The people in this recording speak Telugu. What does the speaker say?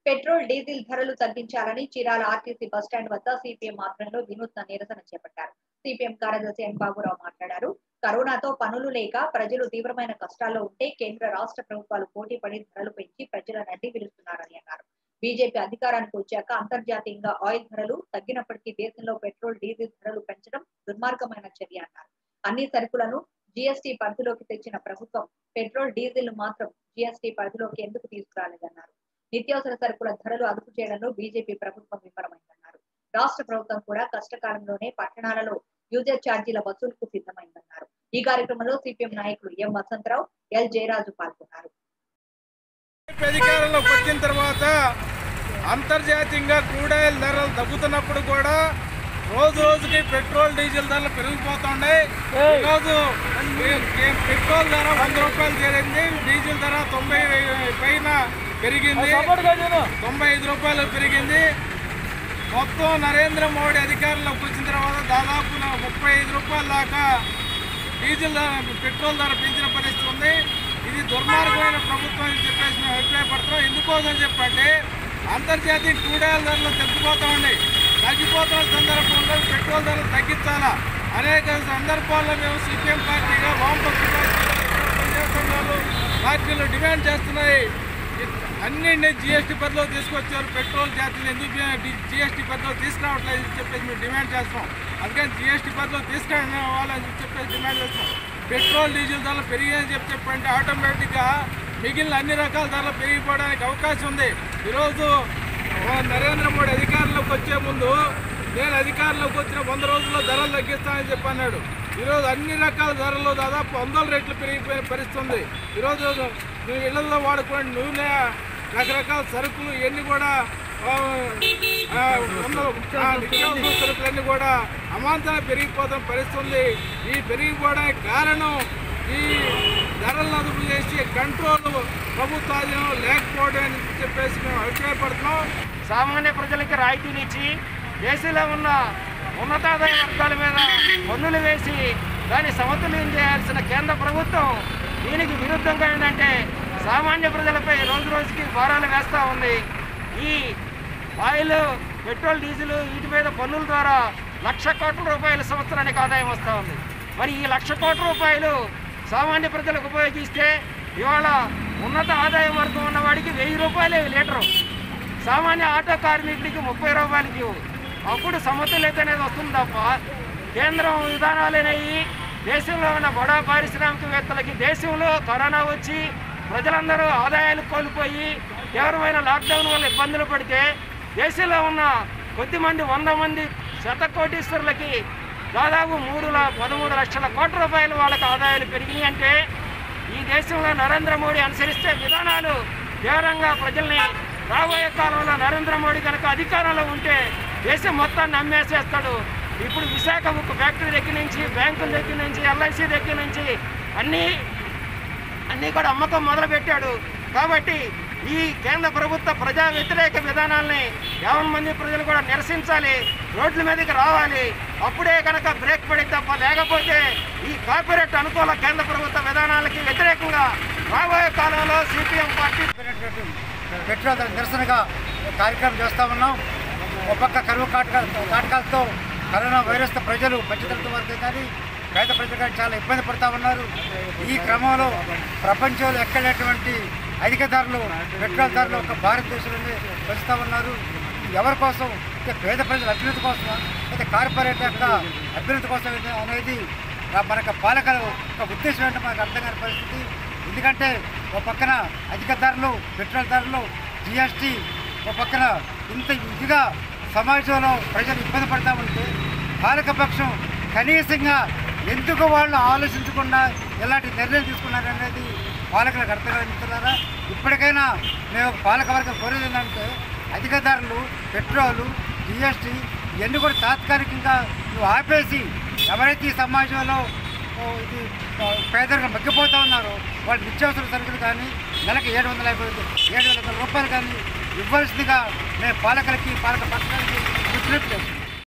పెట్రోల్ డీజిల్ ధరలు తగ్గించాలని చీరాల ఆర్టీసీ బస్టాండ్ వద్ద సిపిఎం ఆధ్వర్యంలో వినూత్న నిరసన చేపట్టారు సిపిఎం కార్యదర్శి ఎన్ బాబురావు మాట్లాడారు కరోనాతో పనులు లేక ప్రజలు తీవ్రమైన కష్టాల్లో ఉంటే కేంద్ర రాష్ట్ర ప్రభుత్వాలు పోటీ పడి ధరలు పెంచి ప్రజల నడ్డి విరుస్తున్నారని అన్నారు బీజేపీ అధికారానికి వచ్చాక అంతర్జాతీయంగా ఆయిల్ ధరలు తగ్గినప్పటికీ దేశంలో పెట్రోల్ డీజిల్ ధరలు పెంచడం దుర్మార్గమైన చర్య అన్నారు అన్ని సరుకులను జీఎస్టీ పరిధిలోకి తెచ్చిన ప్రభుత్వం పెట్రోల్ డీజిల్ మాత్రం జీఎస్టీ పరిధిలోకి ఎందుకు తీసుకురాలేదన్నారు నిత్యావసర సరుకుల ధరలు అదుపు చేయడంలో బీజేపీ ప్రభుత్వం విఫలమైందన్నారు రాష్ట్ర ప్రభుత్వం కూడా కష్టకాలంలోనే పట్టణాలలో యూజర్ ఛార్జీల వసూలుకు సిద్ధమైందన్నారు ఈ కార్యక్రమంలో సిపిఎం నాయకులు ఎం వసంతరావు ఎల్ జయరాజు పాల్గొన్నారు అధికారంలోకి వచ్చిన తర్వాత అంతర్జాతీయంగా క్రూడ్ ఆయిల్ ధరలు తగ్గుతున్నప్పుడు కూడా రోజు రోజుకి పెట్రోల్ డీజిల్ ధరలు పెరిగిపోతుండే ఈరోజు ఈ- ఈ పెట్రోల్ ధర వంద రూపాయలు చేరింది డీజిల్ ధర తొంభై పైన పెరిగింది తొంభై ఐదు రూపాయలు పెరిగింది మొత్తం నరేంద్ర మోడీ అధికారంలోకి వచ్చిన తర్వాత దాదాపు నా- ముప్పై ఐదు రూపాయల దాకా డీజిల్ ధర పెట్రోల్ ధర పెంచిన పరిస్థితి ఉంది ఇది దుర్మార్గమైన ప్రభుత్వం అని చెప్పేసి మేము అభిప్రాయపడుతున్నాం ఎందుకోసం చెప్పంటే అంతర్జాతీయ క్రూడ్ ఆయిల్ ధరలు తగ్గిపోతా ఉన్నాయి తగ్గిపోతున్న సందర్భంలో పెట్రోల్ ధరలు తగ్గించాలా అనేక సందర్భాల్లో మేము సిపిఎం పార్టీగా వామపక్ష సంఘాలు పార్టీలు డిమాండ్ చేస్తున్నాయి అన్ని జిఎస్టీ పరిధిలో తీసుకొచ్చారు పెట్రోల్ ఛార్జీలు ఎందుకు జిఎస్టీ పరిధిలో తీసుకురావట్లేదు అని చెప్పేసి మేము డిమాండ్ చేస్తాం అందుకని జిఎస్టీ పరిధిలో తీసుకురావాలని చెప్పేసి డిమాండ్ చేస్తాం పెట్రోల్ డీజిల్ ధరలు పెరిగాయని చెప్పి చెప్పంటే ఆటోమేటిక్గా మిగిలిన అన్ని రకాల ధరలు పెరిగిపోవడానికి అవకాశం ఉంది ఈరోజు ఓ నరేంద్ర మోడీ అధికారంలోకి వచ్చే ముందు నేను అధికారంలోకి వచ్చిన వంద రోజుల్లో ధరలు తగ్గిస్తానని చెప్పి అన్నాడు ఈరోజు అన్ని రకాల ధరలు దాదాపు వందల రెట్లు పెరిగిపోయిన పరిస్థితి ఉంది ఈరోజు నువ్వు ఇళ్లలో వాడుకునే నూనె రకరకాల సరుకులు ఇవన్నీ కూడా ఆ, ఆ, వందల ఆ, నిత్యావసర సరుకులన్నీ కూడా అమాంతంగా పెరిగిపోతున్న పరిస్థితి ఉంది ఈ పెరిగిపోవడానికి కారణం ఈ ధరలను అదుపు చేసి కంట్రోల్ ప్రభుత్వ ఆధీనం లేకపోవడం అని చెప్పేసి మేము అభిప్రాయపడుతున్నాం సామాన్య ప్రజలకి రాయితీలు ఇచ్చి దేశంలో ఉన్న ఉన్నతాదాయ వర్గాల మీద పన్నులు వేసి దాన్ని సమతుల్యం చేయాల్సిన కేంద్ర ప్రభుత్వం దీనికి విరుద్ధంగా ఏంటంటే సామాన్య ప్రజలపై రోజు రోజుకి భారాలు వేస్తూ ఉంది ఈ ఆయిల్ పెట్రోల్ డీజిల్ వీటి మీద పన్నుల ద్వారా లక్ష కోట్ల రూపాయల సంవత్సరానికి ఆదాయం వస్తూ ఉంది మరి ఈ లక్ష కోట్ల రూపాయలు సామాన్య ప్రజలకు ఉపయోగిస్తే ఇవాళ ఉన్నత ఆదాయ వర్గం ఉన్నవాడికి వెయ్యి రూపాయలే లీటరు సామాన్య ఆటో కార్మికుడికి ముప్పై రూపాయలకి ఇవ్వు. అప్పుడు సమతుల్యత అనేది వస్తుంది తప్ప కేంద్రం విధానాలు అనేవి దేశంలో ఉన్న బడా పారిశ్రామికవేత్తలకి దేశంలో కరోనా వచ్చి ప్రజలందరూ ఆదాయాలు కోల్పోయి తీవ్రమైన లాక్డౌన్ వల్ల ఇబ్బందులు పడితే దేశంలో ఉన్న కొద్ది మంది వంద మంది శత కోటీశ్వరులకి దాదాపు మూడు ల- పదమూడు లక్షల కోట్ల రూపాయలు వాళ్ళకి ఆదాయాలు పెరిగినాయి అంటే ఈ దేశంలో నరేంద్ర మోడీ అనుసరిస్తే విధానాలు తీవ్రంగా ప్రజల్ని రాబోయే కాలంలో నరేంద్ర మోడీ కనుక అధికారంలో ఉంటే దేశం మొత్తాన్ని అమ్మేసేస్తాడు ఇప్పుడు విశాఖ ఉక్కు ఫ్యాక్టరీ దగ్గర నుంచి బ్యాంకుల దగ్గర నుంచి ఎల్ఐసి దగ్గర నుంచి అన్నీ అన్నీ కూడా అమ్మకం మొదలుపెట్టాడు కాబట్టి ఈ కేంద్ర ప్రభుత్వ ప్రజా వ్యతిరేక విధానాల్ని యావన్ మంది ప్రజలు కూడా నిరసించాలి రోడ్ల మీదకి రావాలి అప్పుడే కనుక బ్రేక్ పడి తప్ప లేకపోతే ఈ కార్పొరేట్ అనుకూల కేంద్ర ప్రభుత్వ విధానాలకి వ్యతిరేకంగా రాబోయే కాలంలో సిపిఎం పార్టీ పెట్రోల్ ధర నిరసనగా కార్యక్రమం చేస్తా ఉన్నాం ఒక పక్క కరువు కాటక కాటకాలతో కరోనా వైరస్తో ప్రజలు మధ్యతరగతి వర్గం కానీ పేద ప్రజలు కానీ చాలా ఇబ్బంది పడుతూ ఉన్నారు ఈ క్రమంలో ప్రపంచంలో ఎక్కడటువంటి అధిక ధరలు పెట్రోల్ ధరలు ఒక భారతదేశంలోనే పెంచుతూ ఉన్నారు ఎవరి కోసం అంటే పేద ప్రజల అభ్యున్నతి కోసమా అయితే కార్పొరేట్ యొక్క అభ్యున్నతి కోసం అనేది ఆ మనకు పాలకల ఒక ఉద్దేశం ఏంటో మనకు అర్థం కాని పరిస్థితి ఎందుకంటే ఒక పక్కన అధిక ధరలు పెట్రోల్ ధరలు జిఎస్టీ ఒక పక్కన ఇంత ఇదిగా సమాజంలో ప్రజలు ఇబ్బంది పడతా ఉంటే పాలకపక్షం కనీసంగా ఎందుకు వాళ్ళు ఆలోచించకుండా ఎలాంటి నిర్ణయం తీసుకున్నారనేది పాలకులకు అర్థం కలుగుతున్నారా ఇప్పటికైనా మేము పాలకవర్గం కోరేది ఏంటంటే అధిక ధరలు పెట్రోలు జిఎస్టీ ఇవన్నీ కూడా తాత్కాలికంగా నువ్వు ఆపేసి ఎవరైతే ఈ సమాజంలో ఓ, ఇది ఆ, పేదరికం మగ్గిపోతూ ఉన్నారో వాళ్ళు నిత్యావసర సరుకులు కానీ నెలకి ఏడు వందల యాభై ఏడు వేల రూపాయలు కానీ ఇవ్వాల్సిందిగా మేము పాలకులకి పాలక పక్షాలకి విజ్ఞప్తి చేస్తున్నాం